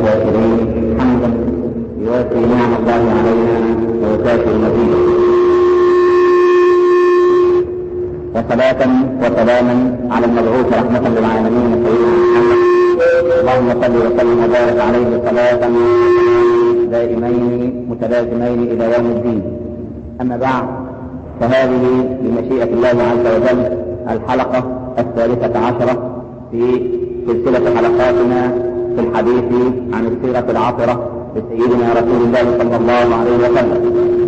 الشاكرين حمدا يوافي نعم الله علينا ويكافئ المزيد وصلاة وسلاما على المبعوث رحمة للعالمين سيدنا محمد اللهم صل وسلم وبارك عليه صلاة دائمين متلازمين إلى يوم الدين أما بعد فهذه بمشيئة الله عز وجل الحلقة الثالثة عشرة في سلسلة حلقاتنا في الحديث عن السيرة العطرة لسيدنا رسول الله صلى الله عليه وسلم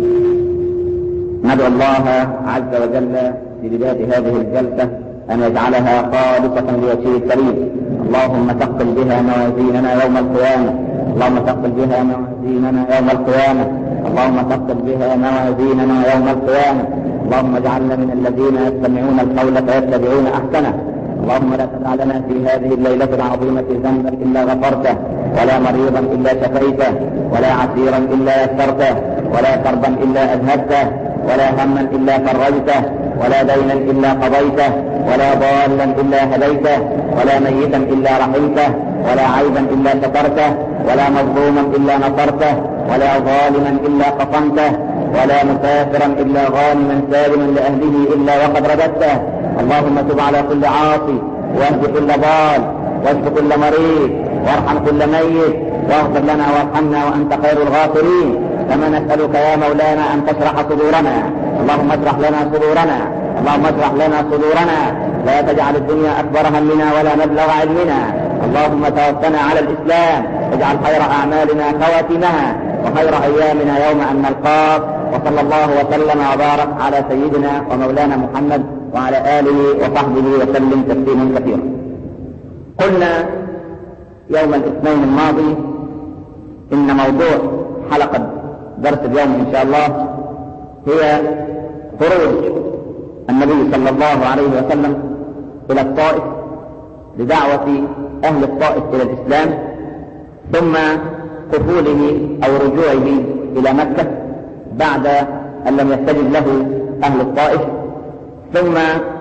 ندعو الله عز وجل في بداية هذه الجلسة أن يجعلها خالصة لوجهه الكريم اللهم ثقل بها موازيننا يوم القيامة اللهم ثقل بها موازيننا يوم القيامة اللهم ثقل بها موازيننا يوم القيامة اللهم اجعلنا من الذين يستمعون القول فيتبعون أحسنه اللهم لا تدع لنا في هذه الليلة العظيمة ذنبا إلا غفرته ولا مريضا إلا شفيته ولا عسيرا إلا يسرته ولا كربا إلا أذهبته ولا هما إلا فرجته ولا دينا إلا قضيته ولا ضالا إلا هديته ولا ميتا إلا رحمته ولا عيبا إلا سترته ولا مظلوما إلا نصرته ولا ظالما إلا قصمته ولا مسافرا إلا غانما سالما لأهله إلا وقد رددته اللهم تب على كل عاصي واهد كل ضال واشف كل مريض وارحم كل ميت واغفر لنا وارحمنا وانت خير الغافرين كما نسالك يا مولانا ان تشرح صدورنا اللهم اشرح لنا صدورنا اللهم اشرح لنا صدورنا لا تجعل الدنيا اكبر همنا ولا مبلغ علمنا اللهم توفنا على الاسلام اجعل خير اعمالنا خواتمها وخير ايامنا يوم ان نلقاك وصلى الله وسلم وبارك على سيدنا ومولانا محمد وعلى اله وصحبه وسلم تسليما كثيرا قلنا يوم الاثنين الماضي ان موضوع حلقه درس اليوم ان شاء الله هي خروج النبي صلى الله عليه وسلم الى الطائف لدعوه اهل الطائف الى الاسلام ثم قفوله او رجوعه الى مكه بعد ان لم يستجب له اهل الطائف ثم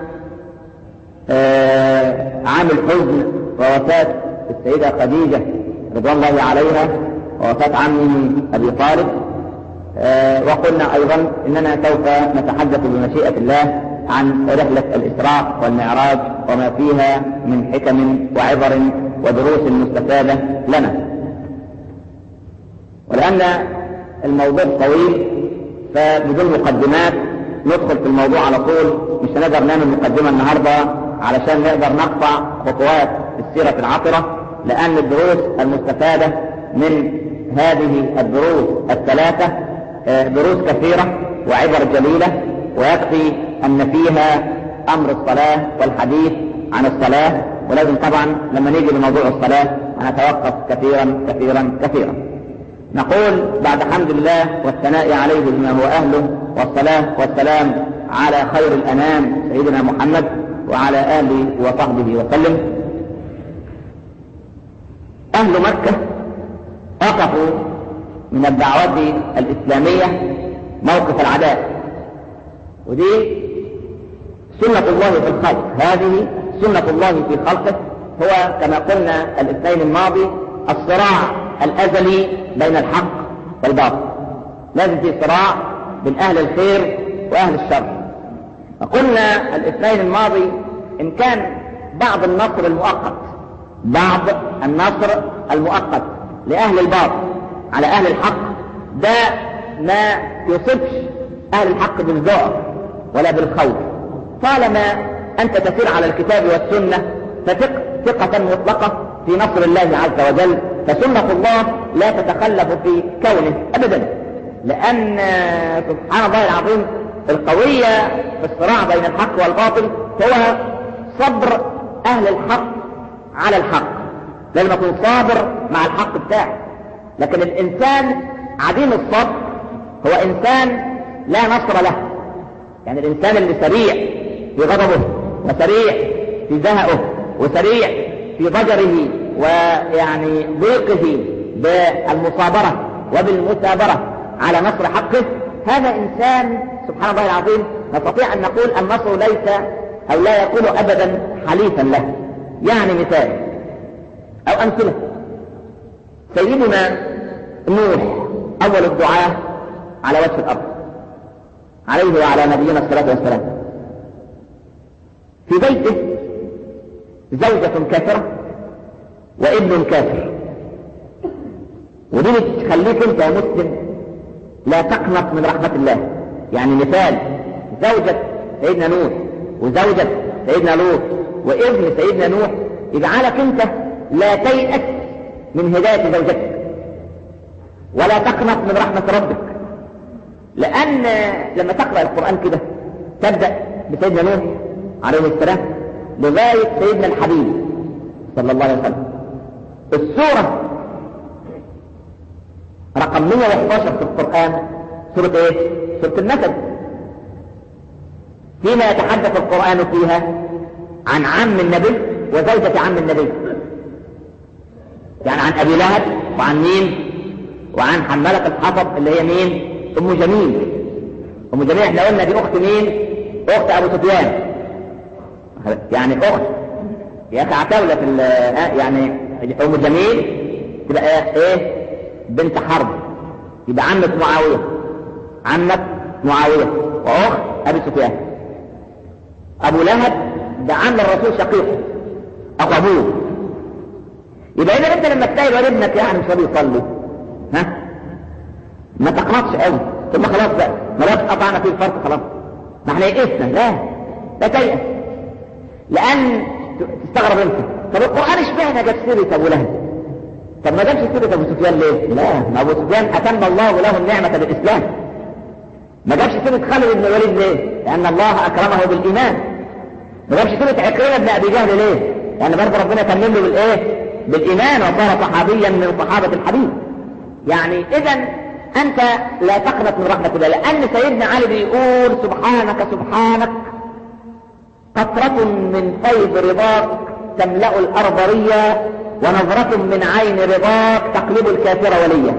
عام الحزن ووفاة السيدة خديجة رضوان الله عليها ووفاة عمه أبي طالب وقلنا أيضا إننا سوف نتحدث بمشيئة الله عن رحلة الإسراء والمعراج وما فيها من حكم وعبر ودروس مستفادة لنا ولأن الموضوع طويل فبدون مقدمات ندخل في الموضوع على طول مش هنقدر نعمل مقدمة النهاردة علشان نقدر نقطع خطوات السيرة العطرة لأن الدروس المستفادة من هذه الدروس الثلاثة دروس كثيرة وعبر جليلة ويكفي أن فيها أمر الصلاة والحديث عن الصلاة ولازم طبعا لما نيجي لموضوع الصلاة هنتوقف كثيرا كثيرا كثيرا نقول بعد حمد الله والثناء عليه بما هو أهله والصلاة والسلام على خير الأنام سيدنا محمد وعلى آله وصحبه وسلم أهل مكة وقفوا من الدعوات الإسلامية موقف العداء ودي سنة الله في الخلق هذه سنة الله في خلقه هو كما قلنا الاثنين الماضي الصراع الأزلي بين الحق والباطل لازم في صراع بين أهل الخير وأهل الشر فقلنا الاثنين الماضي إن كان بعض النصر المؤقت بعض النصر المؤقت لأهل الباطل على أهل الحق ده ما يصبش أهل الحق بالذعر ولا بالخوف طالما أنت تسير على الكتاب والسنة فثق ثقة مطلقة في نصر الله عز وجل فسنة الله لا تتخلف في كونه أبدا لأن سبحان الله العظيم القوية في الصراع بين الحق والباطل هو صبر أهل الحق على الحق لازم أكون صابر مع الحق بتاعي لكن الإنسان عديم الصبر هو إنسان لا نصر له يعني الإنسان اللي سريع في غضبه وسريع في زهقه وسريع في ضجره ويعني ضيقه بالمصابرة وبالمثابرة على نصر حقه هذا إنسان سبحان الله العظيم نستطيع أن نقول النصر ليس أو لا يكون أبدا حليفا له يعني مثال أو أمثلة سيدنا نوح أول الدعاة على وجه الأرض عليه وعلى نبينا الصلاة والسلام في بيته زوجة كافرة وابن كافر ودي تخليك انت يا مسلم لا تقنط من رحمة الله يعني مثال زوجة سيدنا نوح وزوجة سيدنا لوط وابن سيدنا نوح يجعلك انت لا تيأس من هداية زوجتك ولا تقنط من رحمة ربك لأن لما تقرأ القرآن كده تبدأ بسيدنا نوح عليه السلام لغاية سيدنا الحبيب صلى الله عليه وسلم السورة رقم 111 في القرآن سورة ايه؟ سورة النسب فيما يتحدث القرآن فيها عن عم النبي وزوجة عم النبي يعني عن أبي لهب وعن مين وعن حمالة الحطب اللي هي مين أم جميل أم جميل احنا قلنا دي أخت مين أخت أبو سفيان يعني أخت يا أخي عتاولة في يعني أم جميل تبقى إيه بنت حرب يبقى عمة معاوية عمة معاوية وأخت أبي سفيان أبو لهب ده عم الرسول شقيقه أخو أبوه يبقى إذا أنت لما تلاقي الواد ابنك يعني مش راضي يصلي ها ما تقنطش قوي ثم خلاص بقى ما لا قطعنا فيه الفرق خلاص ما احنا يئسنا لا لا تيأس لأن تستغرب أنت طب القرآن اشمعنى جاب سيرة أبو لهب طب ما جابش سيرة أبو سفيان ليه؟ لا ما أبو سفيان أتم الله له النعمة بالإسلام ما جابش سيرة خالد بن الوليد ليه؟ لأن الله أكرمه بالإيمان ما جابش سيرة عكرمة بن أبي جهل ليه؟ لأن برضه ربنا تمم له بالإيه؟ بالإيمان وصار صحابيا من صحابة الحبيب يعني إذا أنت لا تقنط من رحمة الله لأن سيدنا علي بيقول سبحانك سبحانك قطرة من فيض رضاك تملأ الأرض ريا ونظرة من عين رضاك تقلب الكافر وليا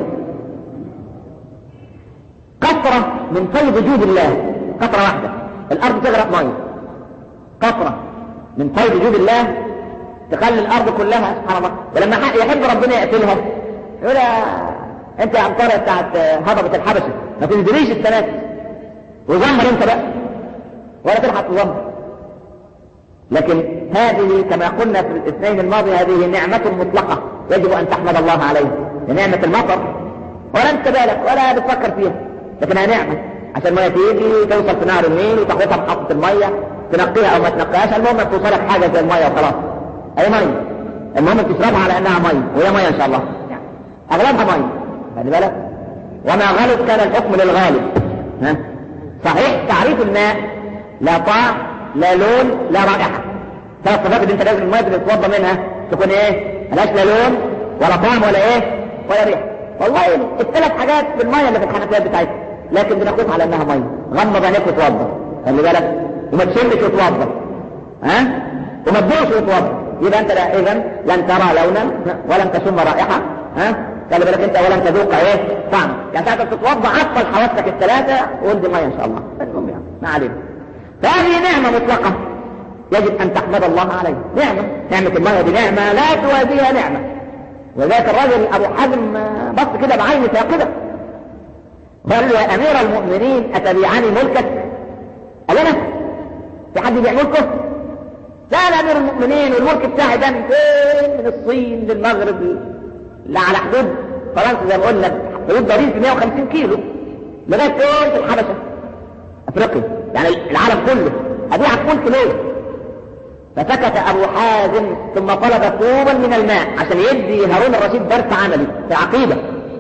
قطرة من فيض جود الله قطرة واحدة الأرض تغرق مية قطرة من فيض جود الله تخلي الأرض كلها سبحان الله ولما يحب ربنا يقتلها يقول انت يا عمطارة بتاعت هضبة الحبشة ما تنزليش السنة دي وزمر انت بقى ولا تلحق تزمر لكن هذه كما قلنا في الاثنين الماضي هذه نعمة مطلقة يجب ان تحمد الله عليها نعمة المطر ولا انت بالك ولا بتفكر فيها لكنها نعمة عشان المية تيجي توصل في نهر النيل وتاخدها محطة المية تنقيها او ما تنقيهاش المهم توصلك حاجة زي المية وخلاص اي مية المهم تشربها على انها مية وهي مية ان شاء الله اغلبها مية خلي بالك وما غلب كان الحكم للغالب ها صحيح تعريف الماء لا طعم لا لون لا رائحة ثلاث صفات اللي انت لازم الماء اللي تتوضى منها تكون ايه ملهاش لا لون ولا طعم ولا ايه ولا ريحة والله الثلاث حاجات في المية اللي في الحنفيات بتاعتها لكن بناخدها على انها مية غمض عينيك وتوضى خلي بالك وما تشمش وتوضى ها وما تدوش وتوضى يبقى انت لا اذا لن ترى لونا ولن تشم رائحة ها خلي بالك انت ولن تذوق ايه طعم يعني ساعة تتوضا عطل حواسك الثلاثة وانت مية ان شاء الله المهم يعني ما علينا فهذه نعمة مطلقة يجب ان تحمد الله عليها نعمة نعمة المية دي نعمة لا توازيها نعمة وذاك الرجل ابو حزم بص كده بعين ثاقبة قال له يا امير المؤمنين اتبيعني ملكك قال انا في حد يبيع ملكه لا لا امير المؤمنين والملك بتاعي ده من فين من الصين للمغرب لا على حدود فرنسا زي ما قلنا حدود ضريب في 150 كيلو لغايه فين في الحبشه افريقيا يعني العالم كله ابيعك ملك ليه فسكت ابو حازم ثم طلب كوبا من الماء عشان يدي هارون الرشيد درس عملي في عقيده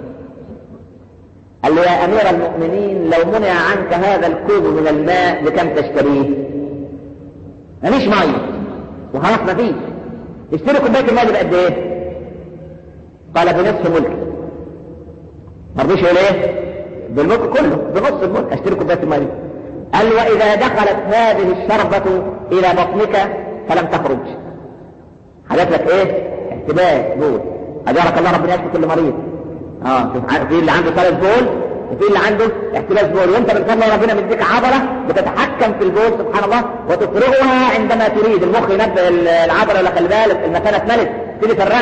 قال له يا امير المؤمنين لو منع عنك هذا الكوب من الماء بكم تشتريه مفيش ميه وخلاص مفيش اشتري كوبايه الماء بقد ايه قال بنصف ملك ما رضيش يقول ايه بالملك كله بنص الملك اشتري كوبايه الماء قال واذا دخلت هذه الشربة الى بطنك فلم تخرج حدث لك ايه احتباس بول اجارك الله ربنا يشفي كل مريض اه شوف في اللي عنده صلاه بول وفي اللي عنده احتباس بول وانت بالفضل ربنا مديك عضله بتتحكم في البول سبحان الله وتفرغها عندما تريد المخ ينبه العضله اللي خلي بالك المكانه اتملت تيجي تفرغني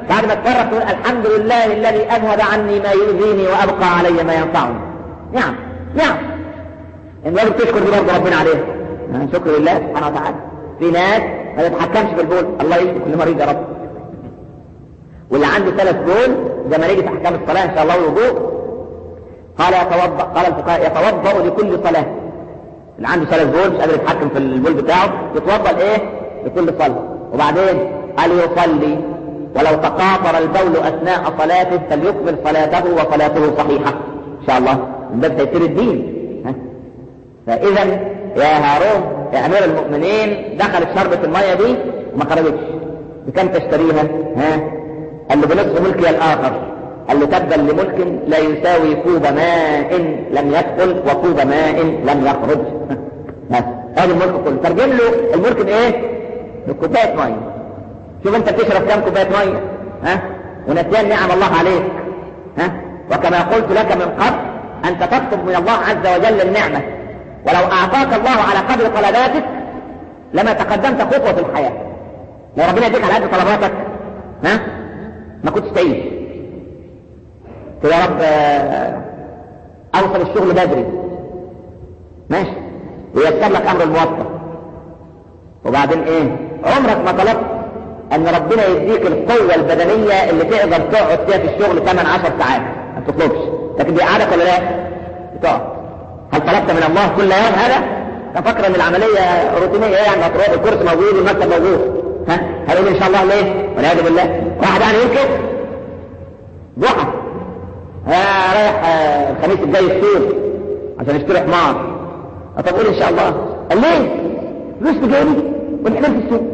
بعد ما تفرق تقول الحمد لله الذي اذهب عني ما يؤذيني وابقى علي ما ينفعني نعم نعم ان لازم تشكر دي برضه ربنا عليها شكر لله سبحانه وتعالى في ناس ما تتحكمش في البول الله يشفي كل مريض يا رب واللي عنده ثلاث بول زي ما نيجي في احكام الصلاه ان شاء الله والوضوء قال يتوضا قال الفقهاء يتوضا لكل صلاه اللي عنده ثلاث بول مش قادر يتحكم في البول بتاعه يتوضا لايه؟ لكل صلاه وبعدين قال يصلي ولو تقاطر البول اثناء صلاته فليكمل صلاته وصلاته صحيحه ان شاء الله من باب تيسير الدين ها؟ فاذا يا هارون يا امير المؤمنين دخلت شربة المية دي وما خرجتش بكم تشتريها ها قال له بنصف ملكي الاخر قال له تبا لملك لا يساوي كوب ماء لم يدخل وكوب ماء لم يخرج بس هذا الملك كله ترجم له الملك بايه بكوبايه ميه شوف انت بتشرب كام كوبايه ميه ها ونسيان نعم الله عليك ها وكما قلت لك من قبل انت تطلب من الله عز وجل النعمه ولو اعطاك الله على قدر طلباتك لما تقدمت خطوه في الحياه لو ربنا يديك على قد طلباتك ها ما كنتش تعيش يا رب اوصل الشغل بدري ماشي ويسر لك امر الموظف وبعدين ايه عمرك ما طلبت ان ربنا يديك القوة البدنية اللي تقدر تقعد فيها في الشغل 8 10 ساعات ما تطلبش لكن دي قعدك ولا لا بتقعد هل طلبت من الله كل يوم هذا تفكر ان العملية روتينية يعني هتروح الكرسي موجود والمكتب موجود ها هل ان شاء الله ليه والعياذ بالله واحد يعني يمكن ضحى ها رايح الخميس الجاي السوق عشان يشتري حمار طب قول ان شاء الله قال ليه فلوس بجيبي والحمار في السوق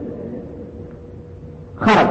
خرج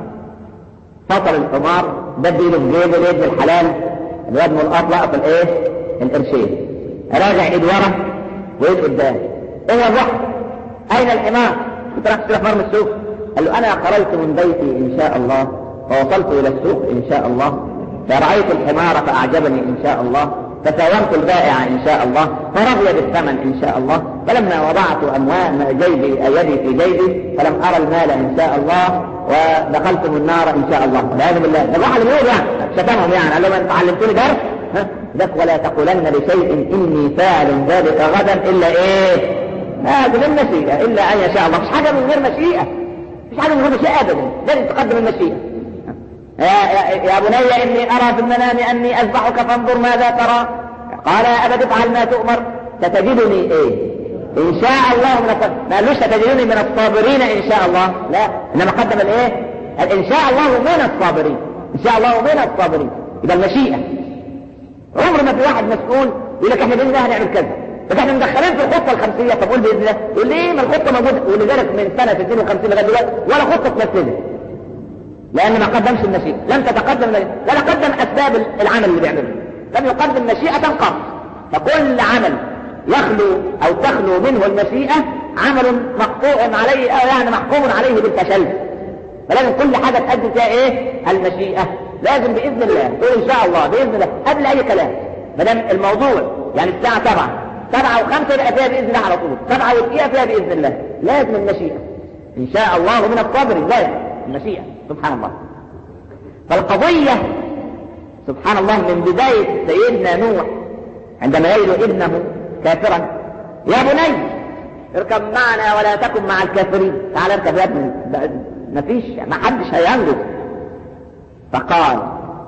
فطر الحمار ده اديله في جيبه ليه ابن الحلال الواد ملقط لقط الايه القرشين راجع ايد ورا وايد قدام ايه الوقت اين الحمار كنت راح تشتري حمار من السوق قال له انا خرجت من بيتي ان شاء الله ووصلت الى السوق ان شاء الله فرأيت الحمار فأعجبني إن شاء الله فساومت البائع إن شاء الله فرضي بالثمن إن شاء الله فلما وضعت أموال جيبي يدي في جيبي فلم أرى المال إن شاء الله ودخلت النار إن شاء الله والعياذ بالله ده الواحد بيقول يعني شتمهم يعني قال لهم أنت علمتوني درس ها ذاك ولا تقولن لشيء إني فاعل ذلك غدا إلا إيه هذا من مشيئة إلا أن يشاء الله مش حاجة من غير مشيئة مش حاجة من غير مشيئة أبدا لازم تقدم المشيئة يا, يا, يا بني إني أرى في المنام أني أذبحك فانظر ماذا ترى قال يا أبت افعل ما تؤمر ستجدني إيه إن شاء الله من الصابرين ما قالوش ستجدني من الصابرين إن شاء الله لا إنما قدم الإيه إن شاء الله من الصابرين إن شاء الله من الصابرين يبقى المشيئة عمر ما في واحد مسؤول يقول لك احنا بإذن الله هنعمل كذا بس احنا مدخلين في الخطة الخمسية طب قول بإذن الله يقول ليه ما الخطة موجودة ولذلك من سنة 52 لغاية دلوقتي ولا خطة تنفذها لأن ما قدمش المشيئة لم تتقدم لا قدم أسباب العمل اللي بيعمله لم يقدم مشيئة قط فكل عمل يخلو أو تخلو منه المشيئة عمل مقطوع عليه أو يعني محكوم عليه بالفشل فلازم كل حاجة تأدي فيها إيه المشيئة لازم بإذن الله تقول إن شاء الله بإذن الله قبل أي كلام ما دام الموضوع يعني الساعة سبعة سبعة وخمسة يبقى فيها بإذن الله على طول سبعة ودقيقة فيها بإذن الله لازم المشيئة إن شاء الله من الصبر لازم المشيئة سبحان الله فالقضية سبحان الله من بداية سيدنا نوح عندما يجد ابنه كافرا يا بني اركب معنا ولا تكن مع الكافرين تعال اركب يا ابني ما فيش ما حدش هينجز فقال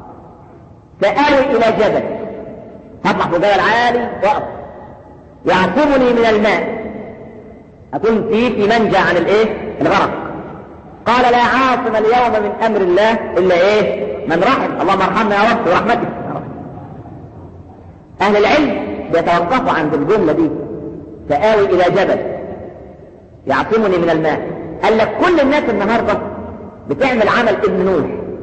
سآوي إلى جبل هطلع في جبل عالي وأقف يعصمني من الماء أكون في في منجى عن الإيه؟ الغرق قال لا عاصم اليوم من امر الله الا ايه من رحم اللهم ارحمنا يا رب برحمتك اهل العلم بيتوقفوا عند الجمله دي سآوي الى جبل يعصمني من الماء قال لك كل الناس النهارده بتعمل عمل ابن نوح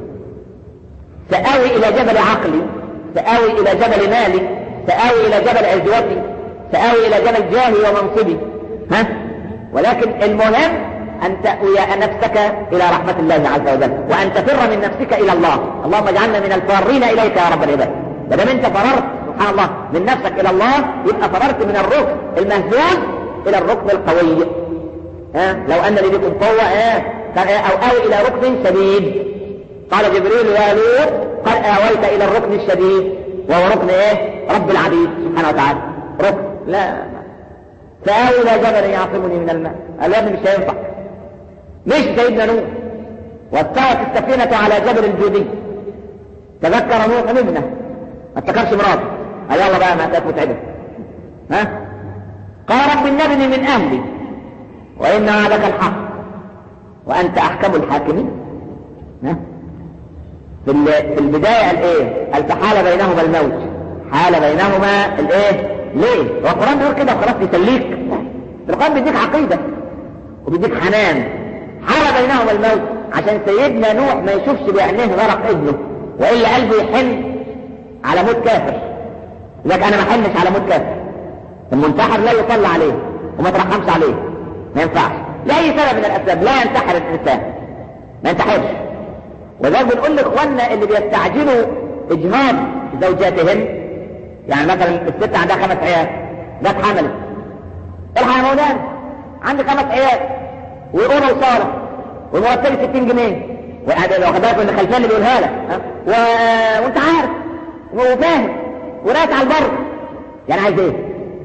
سآوي الى جبل عقلي سآوي الى جبل مالي سآوي الى جبل عزوتي سآوي الى جبل جاهي ومنصبي ها ولكن المهم أن تأوي نفسك إلى رحمة الله عز وجل وأن تفر من نفسك إلى الله اللهم اجعلنا من الفارين إليك يا رب العباد ما دام أنت فررت سبحان الله من نفسك إلى الله يبقى فررت من الركن المهزوز إلى الركن القوي ها لو أن لي بكم قوة ها أو أوي إلى ركن شديد قال جبريل يا لوط قد آويت إلى الركن الشديد وهو ركن إيه رب العبيد سبحانه وتعالى ركن لا فآوي إلى جبل يعصمني من الماء قال يا ابني مش هينفع مش سيدنا نوح واستوت السفينة على جبل الجودي تذكر نوح ابنه ما افتكرش مراته قال يلا بقى ما كانت متعبة ها قال رب النبني من أهلي وإن وعدك الحق وأنت أحكم الحاكمين ها في في البداية قال ايه؟ قال فحال بينهما الموت حال بينهما الايه؟ ليه؟ هو القرآن بيقول كده وخلاص يسليك القرآن بيديك عقيدة وبيديك حنان حال بينهما الموت عشان سيدنا نوح ما يشوفش بعينيه غرق ابنه والا قلبه يحن على موت كافر لك انا ما حنش على موت كافر المنتحر لا يصلى عليه وما ترحمش عليه ما ينفعش لاي سبب من الاسباب لا ينتحر الانسان ما ينتحرش وذلك بنقول لاخواننا اللي بيستعجلوا اجهاض زوجاتهم يعني مثلا الست عندها خمس عيال جت حملت الحق يا مولانا عندي خمس عيال وأوضة وصالة ومرتبي 60 جنيه لو بالك من الخلفيه اللي بيقولها لك و... وانت عارف وفاهم وراك على البر يعني عايز ايه؟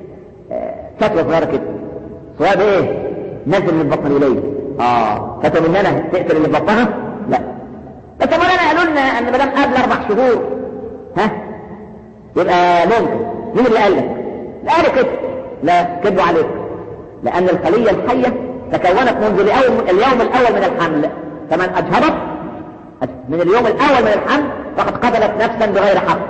فتوى صغيره كده صغيره ايه؟ نزل من البطن اليه اه فتوى من انا تقتل اللي في بطنها؟ لا بس مولانا قالوا لنا ان ما دام قبل اربع شهور ها يبقى ممكن مين اللي قال لك؟ لا قالوا كده لا كذبوا عليك لان الخليه الحيه تكونت منذ اليوم, اليوم الاول من الحمل فمن اجهضت من اليوم الاول من الحمل فقد قتلت نفسا بغير حق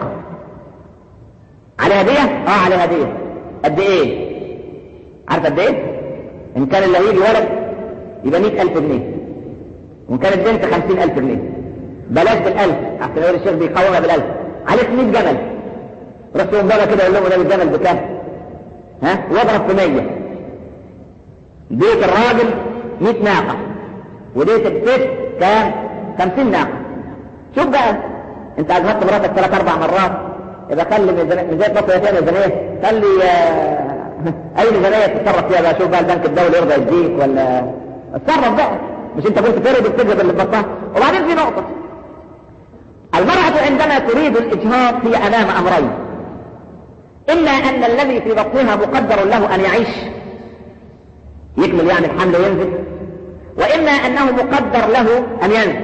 على هدية اه على هدية قد ايه عارف قد ايه ان كان اللي هيجي ولد يبقى مئة الف جنيه وان كانت بنت خمسين الف جنيه بلاش بالالف احسن يقول الشيخ بيقومها بالالف عليك 100 جمل رحت يوم بقى كده يقول لهم ده الجمل بكام ها واضرب في 100 بيت الراجل 100 ناقة وديت الست كام 50 ناقة شوف بقى انت اجهدت مراتك ثلاث اربع مرات يبقى خلي ميزانية مصر يا ميزانية خلي اي ميزانية تتصرف فيها بقى شوف بقى البنك الدولي يرضى يديك ولا اتصرف بقى مش انت كنت ترد التجربة اللي بطها وبعدين في نقطة المرأة عندما تريد الإجهاض هي أمام أمرين إما أن الذي في بطنها مقدر له أن يعيش يكمل يعني الحمل وينزل وإما أنه مقدر له أن ينزل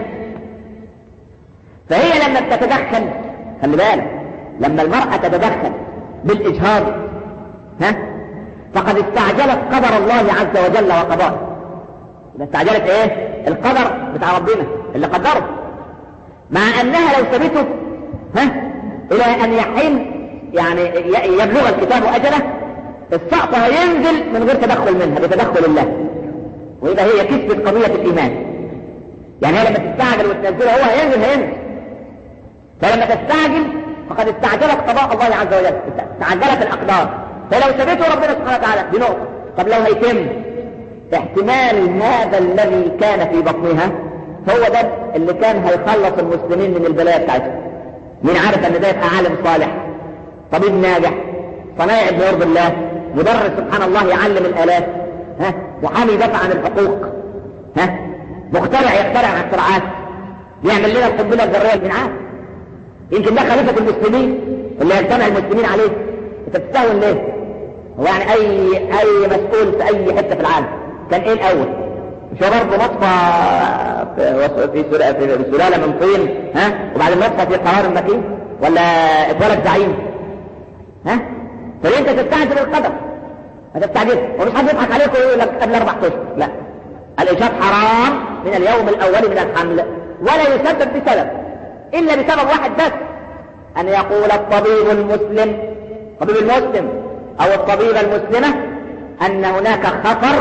فهي لما تتدخل خلي بالك لما المرأة تتدخل بالإجهاض ها فقد استعجلت قدر الله عز وجل وقضاه إذا استعجلت إيه القدر بتاع ربنا اللي قدره مع أنها لو سبته ها إلى أن يحين يعني يبلغ الكتاب أجله السقط هينزل من غير تدخل منها بتدخل الله ويبقى هي كسبت قضية الإيمان يعني هي لما تستعجل وتنزله هو هينزل هينزل فلما تستعجل فقد استعجلت قضاء الله عز وجل استعجلت الأقدار فلو سبته ربنا سبحانه وتعالى دي نقطة طب لو هيتم احتمال هذا الذي كان في بطنها هو ده اللي كان هيخلص المسلمين من البلايا بتاعتهم مين عارف ان ده يبقى عالم صالح طبيب ناجح صنايع ابن يرضي الله مدرس سبحان الله يعلم الالاف ها محامي يدافع عن الحقوق ها مخترع يخترع عن اختراعات يعمل لنا القنبله الذريه من عام يمكن ده خليفه المسلمين اللي يجتمع المسلمين عليه انت بتستهون ليه؟ هو يعني اي اي مسؤول في اي حته في العالم كان ايه الاول؟ مش هو برضه مطفى في في سلاله من طين ها وبعد المطفى في قرار مكين ولا اتولد زعيم ها فليه انت تستعجل القدر ما تستعجلش ومش حد يضحك عليك ويقول لك قبل اربع اشهر لا الايجاب حرام من اليوم الاول من الحمل ولا يسبب بسبب الا بسبب واحد بس ان يقول الطبيب المسلم الطبيب المسلم او الطبيبه المسلمه ان هناك خطر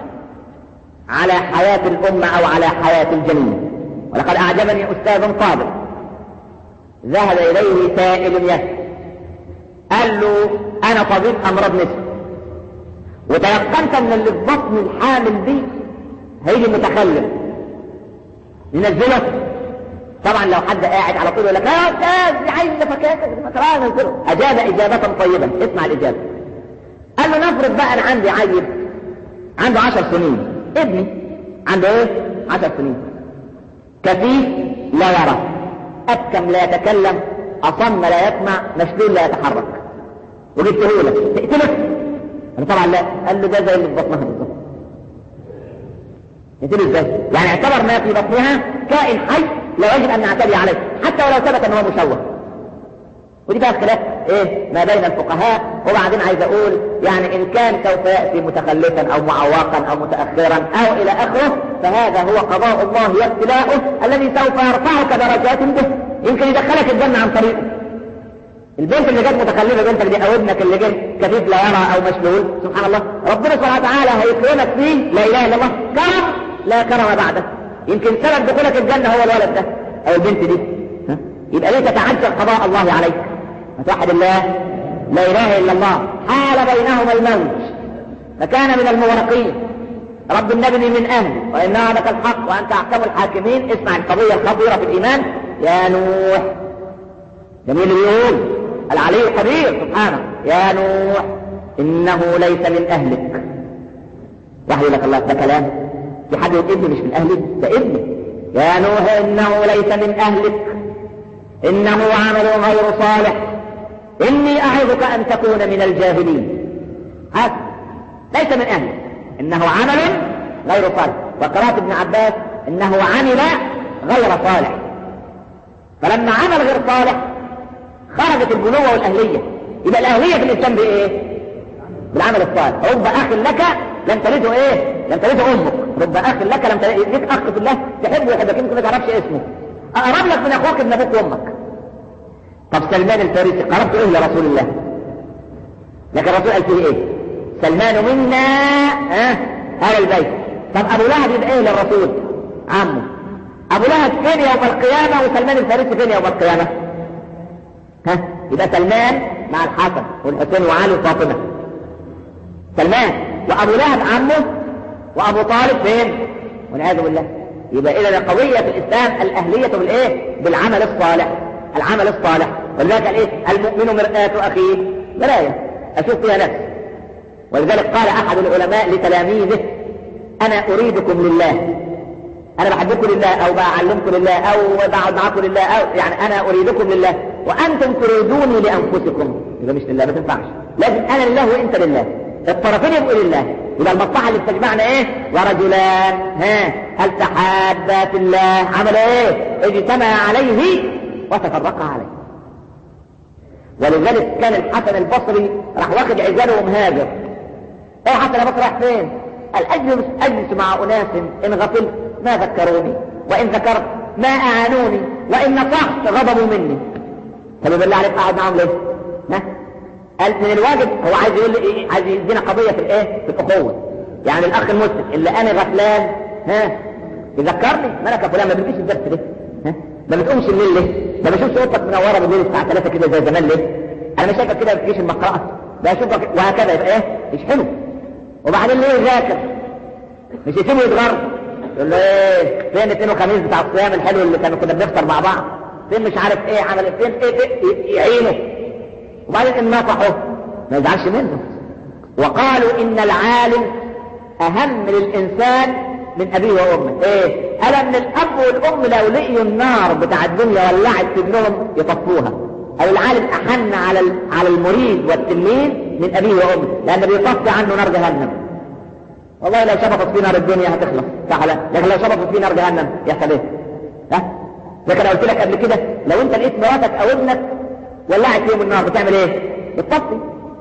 على حياة الأمة أو على حياة الجنين ولقد أعجبني أستاذ قابل ذهب إليه سائل يسأل قال له أنا طبيب أمراض نساء وتيقنت أن اللي في بطن الحامل دي هيجي متخلف ينزله طبعا لو حد قاعد على طول يقول لك يا استاذ دي عايزه فكاكه تعالى ننزله اجاب اجابه طيبه اسمع الاجابه قال له نفرض بقى انا عندي عيل عنده عشر سنين ابني عنده ايه عشر سنين كفيف لا يرى أبكم لا يتكلم أصم لا يسمع مشلول لا يتحرك وجبته لك تقتلك أنا طبعا لا قال له ده زي اللي في بطنها بالظبط يقتله ازاي يعني اعتبر ما في بطنها كائن حي لا يجب أن نعتدي عليه حتى ولو ثبت أنه مشوه ودي بقى خلاف ايه ما بين الفقهاء وبعدين عايز اقول يعني ان كان سوف ياتي متخلفا او معوقا او متاخرا او الى اخره فهذا هو قضاء الله وابتلاؤه الذي سوف يرفعك درجات به يمكن يدخلك الجنه عن طريقه البنت اللي جت متخلفه بنتك دي او ابنك اللي جه كفيف لا يرى او مشلول سبحان الله ربنا سبحانه وتعالى هيكرمك فيه لا اله الا الله كرم لا كرم بعده يمكن سبب دخولك الجنه هو الولد ده او البنت دي ها؟ يبقى ليه تتعجل قضاء الله عليك وتوحد الله لا اله الا الله حال بينهما الموت فكان من المغرقين رب النبي من اهل وان وعدك الحق وانت احكم الحاكمين اسمع القضيه الخطيره في الايمان يا نوح جميل يقول العلي القدير سبحانه يا نوح انه ليس من اهلك وحي لك الله ده كلام في حد يقول ابني مش من اهلي ده ابني يا نوح انه ليس من اهلك انه عمل غير صالح إني أعظك أن تكون من الجاهلين هذا ليس من أهله إنه عمل غير صالح وقرأت ابن عباس إنه عمل غير صالح فلما عمل غير صالح خرجت البنوة والأهلية يبقى الأهلية في الإسلام بإيه؟ بالعمل الصالح رب أخ لك لم تلده إيه؟ لم تلده أمك رب أخ لك لم تلده ليك أخ في الله تحبه ويحبك يمكن ما تعرفش اسمه أقرب لك من أخوك ابن أبوك وأمك طب سلمان الفارسي قربت ايه لرسول الله لكن الرسول قال فيه ايه سلمان منا ها اهل البيت طب ابو لهب يبقى ايه للرسول عمه ابو لهب فين يوم القيامة وسلمان الفارسي فين يوم القيامة ها يبقى سلمان مع الحسن والحسين وعلي وفاطمة سلمان وابو لهب عمه وابو طالب فين والعياذ بالله يبقى اذا القضية في الاسلام الاهلية بالايه بالعمل الصالح العمل الصالح ولذلك قال ايه المؤمن مرآة اخيه مراية اشوف فيها نفسي ولذلك قال احد العلماء لتلاميذه انا اريدكم لله انا بحبكم لله او بعلمكم لله او بقعد معاكم لله او يعني انا اريدكم لله وانتم تريدوني لانفسكم يبقى مش لله ما تنفعش لازم انا لله وانت لله الطرفين يبقوا لله يبقى المصلحه اللي بتجمعنا ايه ورجلان ها هل تحابا في الله عمل ايه اجتمع عليه وتفرقا عليه ولذلك كان الحسن البصري راح واخد عزاله ومهاجر ايه حسن البصري راح فين قال اجلس اجلس مع اناس ان غفلت ما ذكروني وان ذكرت ما اعانوني وان نصحت غضبوا مني طب بالله عليك قاعد معاهم ليه ها قال من الواجب هو عايز يقول لي إيه؟ عايز يدينا قضيه في الايه في الاخوه يعني الاخ المسلم اللي انا غفلان ها يذكرني مالك يا فلان ما بتجيش الدرس ليه ها ما بتقومش الليل ليه ما بشوفش اوضتك منوره بالليل الساعه 3 كده زي زمان ليه انا مش شايفك كده في المقرأة بشوفك وهكذا يبقى ايه مش حلو وبعدين ليه يذاكر مش يسيبه يتغر يقول له ايه فين الاثنين وخميس بتاع الصيام الحلو اللي كانوا كنا بنفطر مع بعض فين مش عارف ايه عمل فين ايه, إيه يعينه وبعدين ان نصحه ما يزعلش منه وقالوا ان العالم اهم للانسان من ابيه وامه ايه الا من الاب والام لو لقيوا النار بتاع الدنيا ولعت في ابنهم يطفوها او العالم احن على على المريد والتلميذ من ابيه وامه لان بيطفي عنه نار جهنم والله لو شبطت في نار الدنيا هتخلص صح لا لكن لو شبطت في نار جهنم يحصل ايه ها لكن انا قلت لك قبل كده لو انت لقيت مراتك او ابنك ولعت فيهم النار بتعمل ايه بتطفي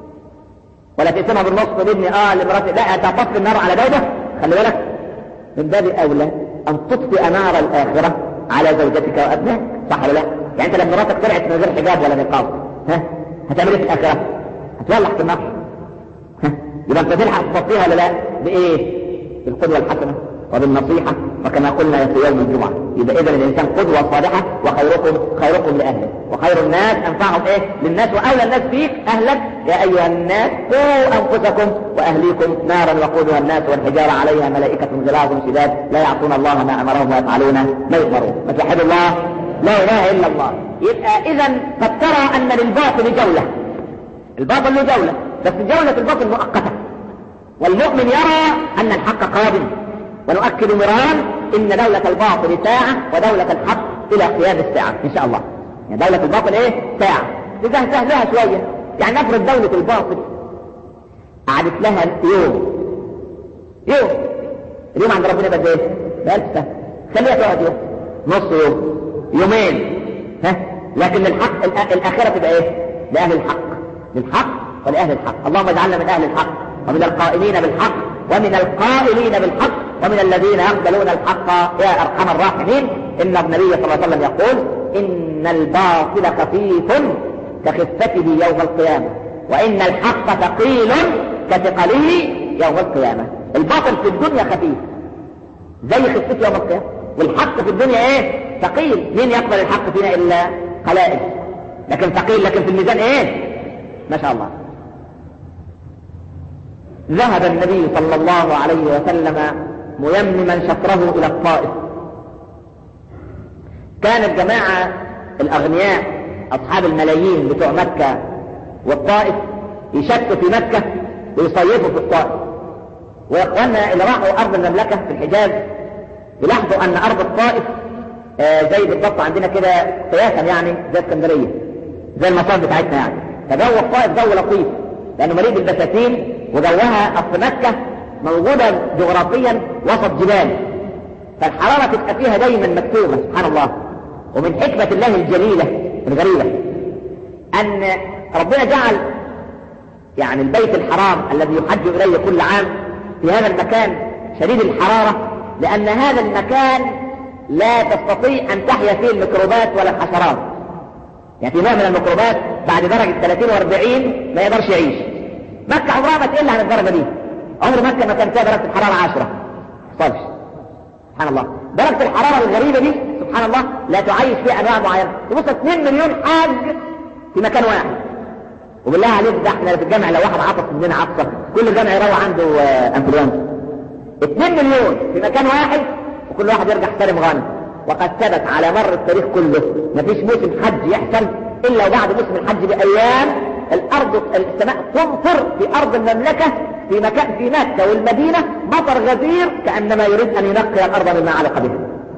ولا تقسمها بالنص وابني اه لمراتي لا انت هتطفي النار على ده خلي بالك من باب اولى ان تطفئ نار الاخره على زوجتك وابنائك صح ولا لا يعني انت لما مراتك طلعت من غير حجاب ولا نقاب ها هتعمل ايه في الاخره هتولع في النار ها يبقى انت تلحق تطفيها ولا لا بايه بالقدوه الحسنه وبالنصيحه وكما قلنا في يوم الجمعه يبقى اذا الانسان قدوه صالحه وخيركم خيركم لاهله وخير الناس انفعهم ايه للناس واولى الناس فيك اهلك يا ايها الناس قوا انفسكم واهليكم نارا وقودها الناس والحجاره عليها ملائكه غلاظ شداد لا يعصون الله ما امرهم ويفعلون ما يؤمرون فتوحد الله لا اله الا الله يبقى اذا قد ترى ان للباطل جوله الباطل له جوله بس جوله الباطل مؤقته والمؤمن يرى ان الحق قادم ونؤكد مرارا إن دولة الباطل ساعة ودولة الحق إلى قيام الساعة إن شاء الله يعني دولة الباطل إيه ساعة تزهزه لها شوية يعني نفرض دولة الباطل قعدت لها يوم يوم اليوم عند ربنا بقد ايه؟ بألف سنة خليها تقعد يوم نص يوم يومين ها لكن الحق الآخرة تبقى ايه؟ لأهل الحق للحق ولأهل الحق اللهم اجعلنا من أهل الحق ومن القائلين بالحق ومن القائلين بالحق ومن الذين يقبلون الحق يا أرحم الراحمين إن النبي صلى الله عليه وسلم يقول إن الباطل خفيف كخفته يوم القيامة وإن الحق ثقيل كثقله يوم القيامة الباطل في الدنيا خفيف زي خفته يوم القيامة والحق في الدنيا ايه ثقيل مين يقبل الحق فينا إلا قلائل لكن ثقيل لكن في الميزان ايه ما شاء الله ذهب النبي صلى الله عليه وسلم ميمما شطره إلى الطائف كان الجماعة الأغنياء أصحاب الملايين بتوع مكة والطائف يشكوا في مكة ويصيفوا في الطائف وإخواننا اللي راحوا أرض المملكة في الحجاز يلاحظوا أن أرض الطائف آه زي بالضبط عندنا كده قياسا يعني زي اسكندرية زي المصاب بتاعتنا يعني فجو الطائف جو لطيف لأنه مليء بالبساتين وجوها أصل مكة موجودة جغرافيا وسط جبال فالحرارة تبقى فيها دايما مكتوبة سبحان الله ومن حكمة الله الجليلة الغريبة أن ربنا جعل يعني البيت الحرام الذي يحج إليه كل عام في هذا المكان شديد الحرارة لأن هذا المكان لا تستطيع أن تحيا فيه الميكروبات ولا الحشرات يعني في نوع من الميكروبات بعد درجة 30 و40 ما يقدرش يعيش مكة عمرها ما تقل عن الدرجة دي عمر مكة ما كان فيها درجة الحرارة 10 صلش سبحان الله درجة الحرارة الغريبة دي سبحان الله لا تعيش فيها أنواع معينة تبص 2 مليون حاج في مكان واحد وبالله عليك ده احنا في الجامع لو واحد عطس مننا عطسة كل جامع يروح عنده انفلونزا 2 مليون في مكان واحد وكل واحد يرجع سالم غانم وقد ثبت على مر التاريخ كله مفيش موسم حج يحصل الا وبعد موسم الحج بايام الارض السماء تمطر في ارض المملكة في مكان في مكة والمدينة مطر غزير كأنما يريد ان ينقي الارض مما علق بها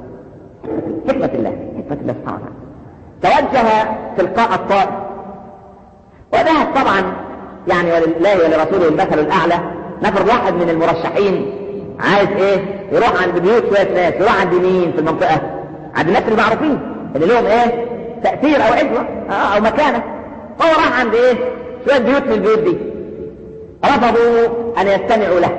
حكمة الله حكمة الله سبحانه وتعالى توجه تلقاء الطائف وذهب طبعا يعني ولله ولرسوله المثل الاعلى نفر واحد من المرشحين عايز ايه يروح عند بيوت شوية ناس يروح عند مين في المنطقة عند الناس المعروفين اللي لهم ايه تأثير او عزوة او مكانة هو راح عند ايه شوية بيوت من البيوت دي رفضوا ان يستمعوا له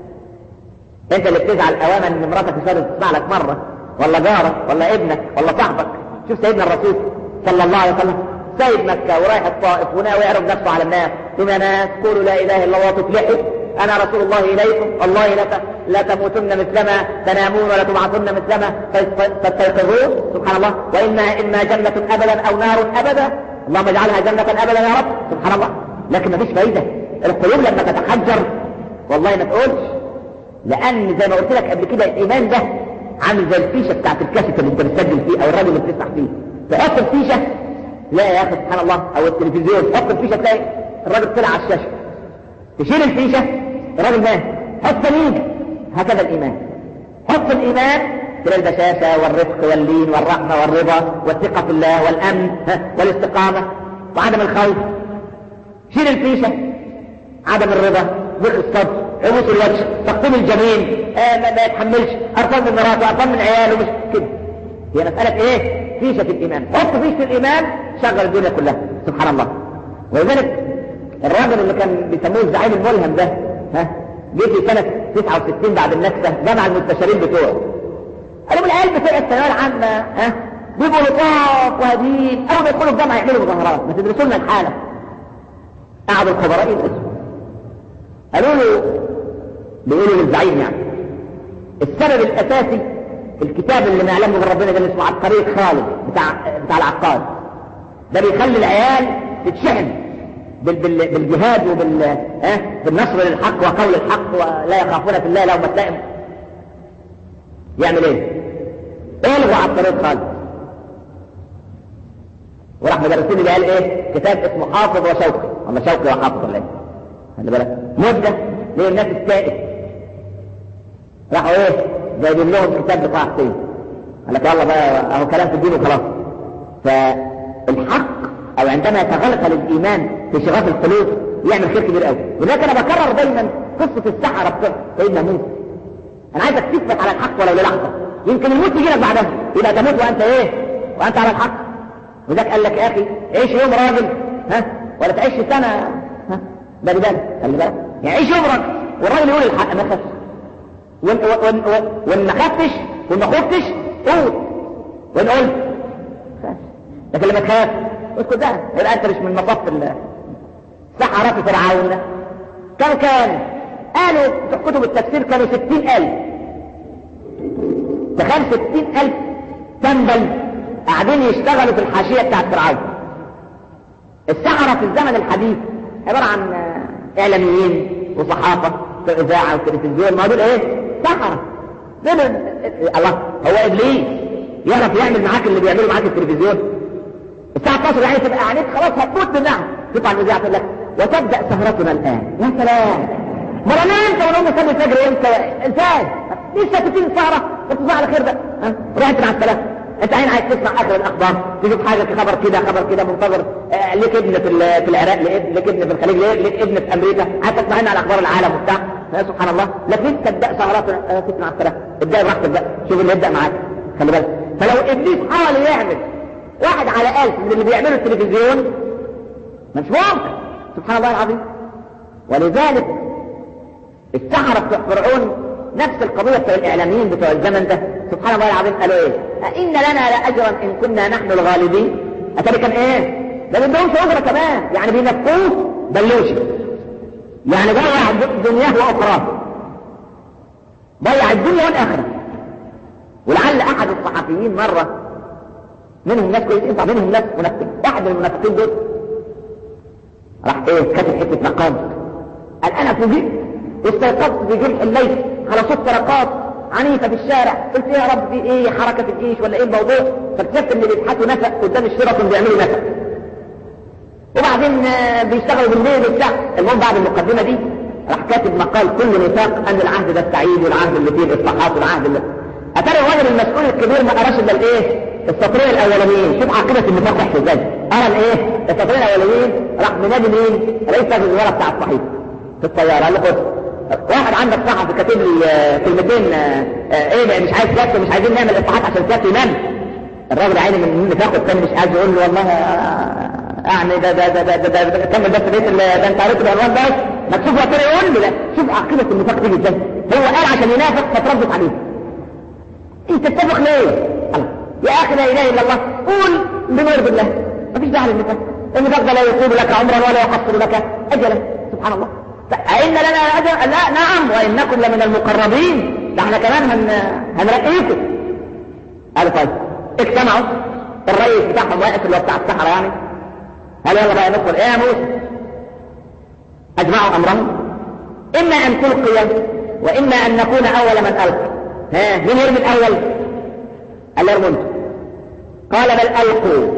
انت اللي بتزعل اوامر ان مراتك مش قادره تسمع لك مرة ولا جارك ولا ابنك ولا صاحبك شوف سيدنا الرسول صلى الله عليه وسلم سيد مكة ورايح الطائف وناوي يعرف نفسه على الناس ثم ناس قولوا لا اله الا الله تفلحوا انا رسول الله اليكم والله لا لا تموتن مثلما تنامون ولا تبعثن مثلما فاستيقظون سبحان الله واما اما جنة ابدا او نار ابدا اللهم اجعلها جنة ابدا يا رب سبحان الله لكن مفيش فايدة القلوب لما تتحجر والله ما تقولش لان زي ما قلت لك قبل كده الايمان ده عامل زي الفيشه بتاعت الكاسيت اللي انت بتسجل فيه او الراجل اللي بتفتح فيه تحط الفيشه لا يا اخي سبحان الله او التلفزيون تحط الفيشه تلاقي الراجل طلع على الشاشه تشيل الفيشه الراجل مات حط اليد هكذا الايمان حط الايمان تلاقي البشاشه والرفق واللين والرحمه والرضا والثقه في الله والامن والاستقامه وعدم الخوف شيل الفيشه عدم الرضا ضيق الصدر عبوس الوجه تقطيم الجميل آه ما, ما يتحملش قرفان من مراته قرفان من عياله مش كده هي مسألة ايه فيشة الإيمان حط فيشة الإيمان شغل الدنيا كلها سبحان الله ولذلك الراجل اللي كان بيسموه الزعيم الملهم ده ها جه في سنة 69 بعد النكسة جمع المستشارين بتوعه قالوا من العيال بتوع الثانوية العامة ها بيبقوا لطاف وهادين أول ما يدخلوا الجامعة يعملوا مظاهرات ما تدرسوا لنا الحالة قعدوا الخبراء يدرسوا قالوا له بيقولوا للزعيم يعني السبب الأساسي الكتاب اللي نعلمه من ربنا ده اللي اسمه عبقرية خالد بتاع بتاع العقاد ده بيخلي العيال تتشحن بال بال بالجهاد وبال اه بالنصر للحق وقول الحق ولا يخافون في الله لو متلائم يعمل ايه؟ الغوا عبقرية خالد وراح مدرسين اللي قال ايه؟ كتاب اسمه حافظ وشوقي ولا شوقي وحافظ ولا ايه؟ خلي بالك مدة ليه الناس استائت راحوا ايه جايبين لهم كتاب بتاع حسين قال لك يلا بقى اهو كلام في الدين وخلاص فالحق او عندما يتغلغل الايمان في شغاف القلوب يعمل خير كبير قوي ولذلك انا بكرر دايما قصه السحره بتاع سيدنا موسى انا عايزك تثبت على الحق ولو للحظه يمكن الموت يجي لك بعدها يبقى تموت وانت ايه وانت على الحق وذاك قال لك يا اخي عيش يوم راجل ها ولا تعيش سنه ها بالي بالك خلي بالك يعني عيش يوم راجل والراجل يقول الحق ما خافش وان وان وان ما خفتش وان ما خفتش قول وان قلت لكن لما تخاف اسكت بقى يبقى انت مش من مصف سحرة فرعون كم كان قالوا في كتب التفسير كانوا ستين ألف تخيل ستين ألف تنبل قاعدين يشتغلوا في الحاشية بتاعت فرعون السحرة في الزمن الحديث عبارة عن إعلاميين وصحافة في الإذاعة والتلفزيون ما دول إيه؟ سحرة دول الله هو إبليس يعرف يعمل معاك اللي بيعمله معاك التلفزيون الساعة 12 يعني تبقى عينيك خلاص هتموت بالنعم تطلع الإذاعة تقول لك وتبدأ سهرتنا الآن يا سلام مرة انت ونقوم نصلي الفجر امتى ازاي لسه تبتدي السهرة وتصبح على خير بقى ها رحت مع السلامة انت عين عايز تسمع اخر الاخبار تشوف حاجه خبر كده خبر كده منتظر آه ليك ابن في في العراق ليك ابن في الخليج ليك ابن في امريكا عايز تسمع على اخبار العالم وبتاع سبحان الله لكن تبدا سهرات آه تسمع السلامة ابدا براحتك بقى شوف اللي يبدا معاك خلي بالك فلو ابليس حاول يعمل واحد على ألف من اللي بيعملوا التلفزيون مش ممكن سبحان الله العظيم ولذلك السحرة بتوع فرعون نفس القضية بتوع الإعلاميين بتوع الزمن ده سبحان الله العظيم قالوا إيه أئن لنا لأجرا إن كنا نحن الغالبين أتاري كان إيه ده بيدهمش أجرة كمان يعني بينفقوه بلوشي يعني ضيع دنياه وأخراه ضيع الدنيا والآخرة ولعل أحد الصحفيين مرة منهم ناس كويسين طبعا منهم ناس منافقين واحد من المنافقين دول راح ايه كاتب حته مقام قال انا فوجئت استيقظت في جرح الليل على صوت طرقات عنيفة في الشارع قلت يا رب دي ايه حركة الجيش ولا ايه الموضوع فاكتشفت ان بيبحثوا نفق قدام الشرطة بيعملوا نفق وبعدين بيشتغلوا بالليل وبتاع المهم بعد المقدمة دي راح كاتب مقال كل نفاق ان العهد ده السعيد والعهد اللي فيه الاصلاحات والعهد اللي اتاري الراجل المسؤول الكبير ما قراش الا الايه السطرين الاولانيين شوف عقيدة النفاق وحش ازاي قرا الايه السطرين الاولانيين راح منادي مين رئيس مجلس الوزراء بتاع الصحيفه في الطياره قال له خد واحد عندك صحفي كاتب لي كلمتين ايه مش عايز سيادته مش عايزين نعمل اصلاحات عشان سيادته ينام الراجل عيني من النفاق الثاني مش عايز يقول له والله يعني ده ده ده ده ده, ده, ده كمل بس بيت ده انت قريت العنوان ده ما تشوف وقت يقول لي لا شوف عقيدة النفاق تيجي ازاي هو قال عشان ينافق فتردت عليه انت تتفق ليه يا اخي لا اله الا الله قول بما يرضي الله مفيش داعي للنفاق النفاق ده لا يطيب لك عمرا ولا يحصل لك اجلا سبحان الله أئن لنا أجر لا نعم وإنكم لمن المقربين ده احنا كمان هن... هنرقيكم قالوا طيب اجتمعوا الرئيس بتاعهم واقف اللي هو بتاع الصحراء يعني قال يلا بقى ندخل ايه يا موسى اجمعوا امرهم اما ان تلقي واما ان نكون اول من القى ها مين يرمي الاول قال ارموا انتم قال بل القوا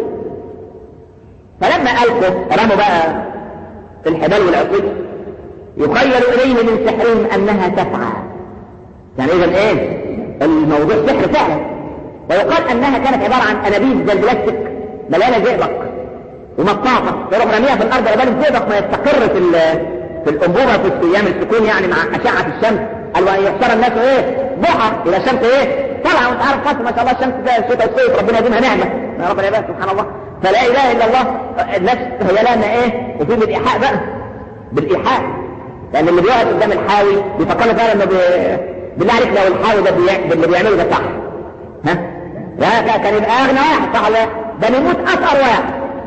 فلما القوا رموا بقى الحبال والعقود يخيل اليه من سحرهم انها تسعى يعني اذا ايه الموضوع سحر فعلا ويقال انها كانت عباره عن انابيب زي البلاستيك مليانه زئبق ومطاطه يروح رميها في الارض عبال الزئبق ما يستقر في في الانبوبه في ايام السكون يعني مع اشعه الشمس قال وان يحشر الناس ايه ضحى الى الشمس ايه طلع وانت عارف مصر ما شاء الله الشمس ده الشتاء والصيف ربنا يديمها نعمه يا ربنا يبارك سبحان الله فلا اله الا الله الناس هي لنا ايه وفي بالايحاء بقى بالايحاء لان اللي بيقعد قدام الحاوي بيفكرنا فعلا انه بي... بالله عليك لو الحاوي ده بي... اللي بيعمله ده صح ها لا كان يبقى اغنى واحد صح ولا ده نموت اثقر واحد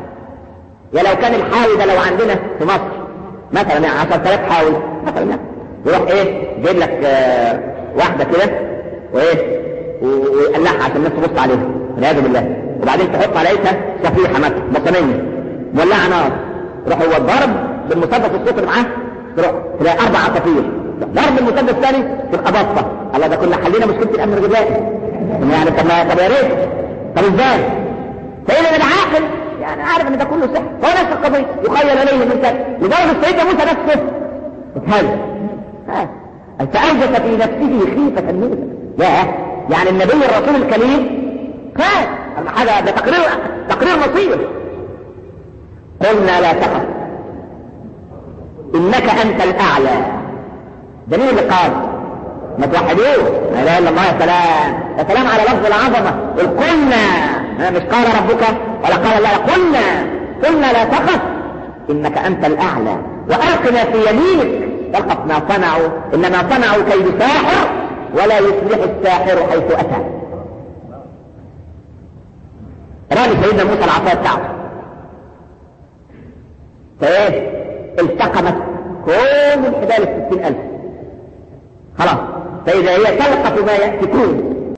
يا لو كان الحاوي ده لو عندنا في مصر مثلا يعني 10000 حاوي مثلا يعني يروح ايه جايب لك آه واحده كده وايه ويقلعها عشان الناس تبص عليها والعياذ بالله وبعدين تحط عليها صفيحه مثلا بطانيه مولعه نار يروح هو الضرب بالمسدس الصوت اللي معاه تروح تلاقي اربع عصافير ضرب المسدس الثاني تبقى بطه الله ده كنا حلينا مشكله الامن الغذائي يعني طب طب يا ريت طب ازاي؟ فإذا العاقل يعني عارف ان ده كله سحر هو نفس القضيه يخيل اليه من كذا لدرجه سيدنا موسى نفسه اتهز فأوجس في نفسه خيفة موسى يا يعني النبي الرسول الكريم قال هذا ده تقرير تقرير مصير قلنا لا تخف انك انت الاعلى ده مين اللي قال ما توحدوه لا اله الا الله يا سلام يا سلام على لفظ العظمه قلنا مش قال ربك ولا قال الله قلنا قلنا لا تخف انك انت الاعلى والق ما في يمينك تلقف ما صنعوا انما صنعوا كيد ساحر ولا يصلح الساحر حيث اتى رامي سيدنا موسى العصا بتاعته فايه التقمت كل الحبال الستين الف خلاص فاذا هي تلقف ما يأتكون